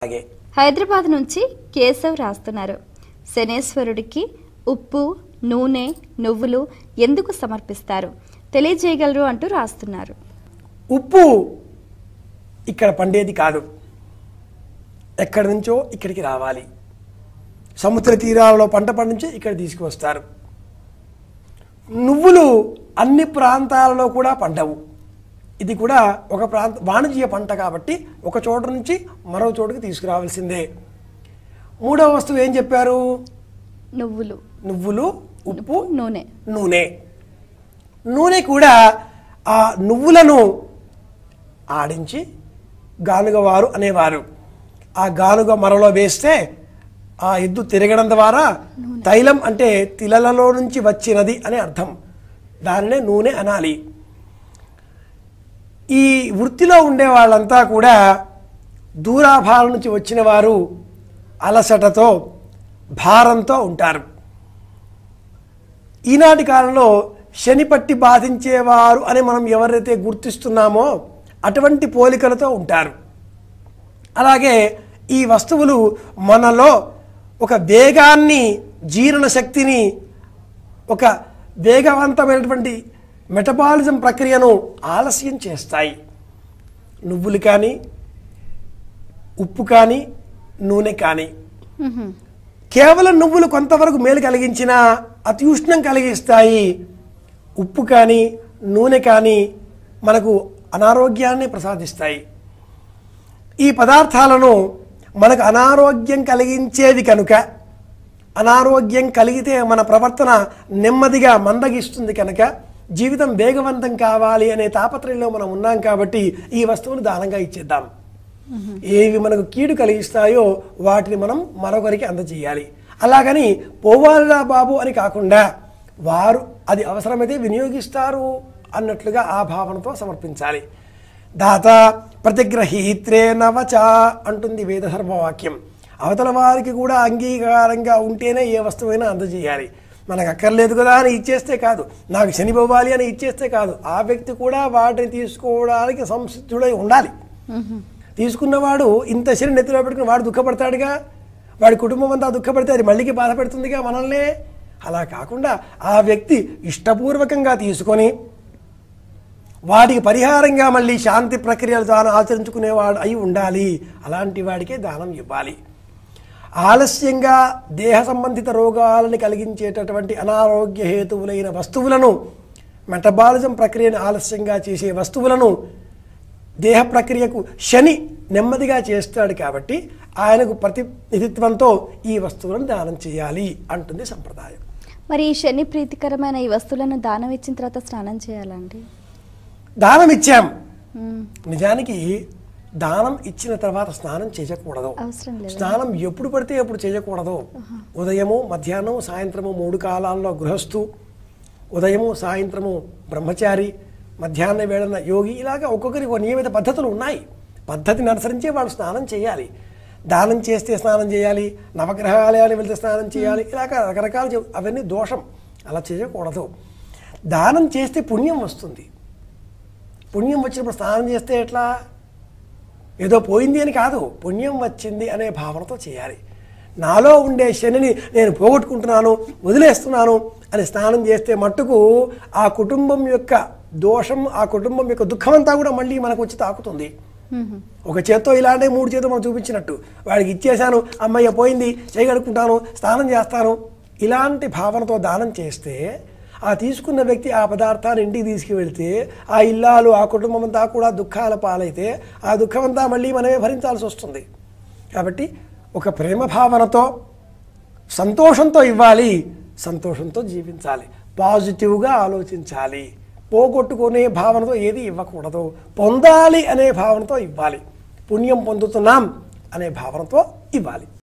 అలాగే హైదరాబాద్ నుంచి కేశవ్ రాస్తున్నారు శనేశ్వరుడికి ఉప్పు నూనె నువ్వులు ఎందుకు సమర్పిస్తారు తెలియజేయగలరు అంటూ రాస్తున్నారు ఉప్పు ఇక్కడ పండేది కాదు ఎక్కడి నుంచో ఇక్కడికి రావాలి సముద్ర తీరాలలో పంట పండించి ఇక్కడ తీసుకువస్తారు నువ్వులు అన్ని ప్రాంతాలలో కూడా పండవు ఇది కూడా ఒక ప్రాంత వాణిజ్య పంట కాబట్టి ఒక చోట నుంచి మరో చోటుకి తీసుకురావాల్సిందే మూడవ వస్తువు ఏం చెప్పారు నువ్వులు నువ్వులు ఉప్పు నూనె నూనె నూనె కూడా ఆ నువ్వులను ఆడించి గానుగవారు అనేవారు ఆ గానుగ మరలో వేస్తే ఆ ఎద్దు తిరగడం ద్వారా తైలం అంటే తిలలలో నుంచి వచ్చినది అనే అర్థం దానినే నూనె అనాలి ఈ వృత్తిలో ఉండే వాళ్ళంతా కూడా దూరాభారం నుంచి వచ్చిన వారు అలసటతో భారంతో ఉంటారు ఈనాటి కాలంలో శని పట్టి బాధించేవారు అని మనం ఎవరైతే గుర్తిస్తున్నామో అటువంటి పోలికలతో ఉంటారు అలాగే ఈ వస్తువులు మనలో ఒక వేగాన్ని జీర్ణ శక్తిని ఒక వేగవంతమైనటువంటి మెటబాలిజం ప్రక్రియను ఆలస్యం చేస్తాయి నువ్వులు కానీ ఉప్పు కానీ నూనె కానీ మ్హూ. కేవలం నువ్వులు కొంతవరకు మేలు కలిగించినా అత్యుష్ణం కలిగిస్తాయి ఉప్పు కానీ నూనె కానీ మనకు అనారోగ్యాన్ని ప్రసాదిస్తాయి ఈ పదార్థాలను మనకు అనారోగ్యం కలిగించేవి కనుక అనారోగ్యం కలిగితే మన ప్రవర్తన నెమ్మదిగా మందగిస్తుంది కనుక జీవితం వేగవంతం కావాలి అనే తాపత్రయంలో మనం ఉన్నాం కాబట్టి ఈ వస్తువును దానంగా ఇచ్చేద్దాం ఏవి మనకు కీడు కలిగిస్తాయో వాటిని మనం మరొకరికి అందజేయాలి అలాగని పోవాలిరా బాబు అని కాకుండా వారు అది అవసరమైతే వినియోగిస్తారు అన్నట్లుగా ఆ భావనతో సమర్పించాలి దాత ప్రతిగ్రహీత్రే నవచ అంటుంది వేదధర్మవాక్యం అవతల వారికి కూడా అంగీకారంగా ఉంటేనే ఏ వస్తువైనా అందజేయాలి మనకు అక్కర్లేదు కదా అని ఇచ్చేస్తే కాదు నాకు శని పోవాలి అని ఇచ్చేస్తే కాదు ఆ వ్యక్తి కూడా వాటిని తీసుకోవడానికి సంసిద్ధుడై ఉండాలి తీసుకున్నవాడు ఇంత శని నెత్తిలో పెట్టుకుని వాడు దుఃఖపడతాడుగా వాడి కుటుంబం అంతా దుఃఖపడితే అది మళ్ళీకి బాధ పెడుతుందిగా మనల్నే అలా కాకుండా ఆ వ్యక్తి ఇష్టపూర్వకంగా తీసుకొని వాటికి పరిహారంగా మళ్ళీ శాంతి ప్రక్రియలు తాను ఆచరించుకునేవాడు అయి ఉండాలి అలాంటి వాడికే దానం ఇవ్వాలి ఆలస్యంగా దేహ సంబంధిత రోగాలను కలిగించేటటువంటి అనారోగ్య హేతువులైన వస్తువులను మెటబాలిజం ప్రక్రియను ఆలస్యంగా చేసే వస్తువులను దేహ ప్రక్రియకు శని నెమ్మదిగా చేస్తాడు కాబట్టి ఆయనకు ప్రతినిధిత్వంతో ఈ వస్తువులను దానం చేయాలి అంటుంది సంప్రదాయం మరి ఈ శని ప్రీతికరమైన ఈ వస్తువులను దానం ఇచ్చిన తర్వాత స్నానం చేయాలండి దానం ఇచ్చాం మ్, నిజానికి దానం ఇచ్చిన తర్వాత స్నానం చేయకూడదు అవసరం లేదు స్నానం ఎప్పుడు పడితే ఎప్పుడు చేయకూడదు ఉదయము మధ్యాహ్నం సాయంత్రము మూడు కాలాల్లో గృహస్థు ఉదయము సాయంత్రము బ్రహ్మచారి మధ్యాహ్న వేళన యోగి ఇలాగా ఒక్కొక్కరికి ఒక నియమిత పద్ధతులు ఉన్నాయి పద్ధతిని అనుసరించే వాళ్ళు స్నానం చేయాలి దానం చేస్తే స్నానం చేయాలి నవగ్రహాలయాలు వెళ్తే స్నానం చేయాలి ఇలాగ రకరకాలు చెప్- అవన్నీ దోషం అలా చేయకూడదు దానం చేస్తే పుణ్యం వస్తుంది పుణ్యం వచ్చినప్పుడు స్నానం చేస్తే ఎట్లా ఏదో పోయింది అని కాదు పుణ్యం వచ్చింది అనే భావనతో చేయాలి నాలో ఉండే శనిని నేను పోగొట్టుకుంటున్నాను వదిలేస్తున్నాను అని స్నానం చేస్తే మట్టుకు ఆ కుటుంబం యొక్క దోషం ఆ కుటుంబం యొక్క దుఃఖం అంతా కూడా మళ్ళీ మనకు వచ్చి తాకుతుంది మ్హూ. ఒక చేత్తో ఇలాంటి మూడు చేతులు మనం చూపించినట్టు వాడికి ఇచ్చేశాను అమ్మయ్య పోయింది చేయగలుగుకుంటాను స్నానం చేస్తాను ఇలాంటి భావనతో దానం చేస్తే ఆ తీసుకున్న వ్యక్తి ఆ పదార్థాన్ని ఇంటికి తీసుకువెళ్తే ఆ ఇల్లాలు ఆ కుటుంబం అంతా కూడా దుఃఖాల పాలైతే ఆ దుఃఖం అంతా మళ్ళీ మనమే భరించాల్సి వస్తుంది కాబట్టి ఒక ప్రేమ భావనతో సంతోషంతో ఇవ్వాలి సంతోషంతో జీవించాలి పాజిటివ్గా ఆలోచించాలి పోగొట్టుకునే భావనతో ఏది ఇవ్వకూడదు పొందాలి అనే భావనతో ఇవ్వాలి పుణ్యం పొందుతున్నాం అనే భావనతో ఇవ్వాలి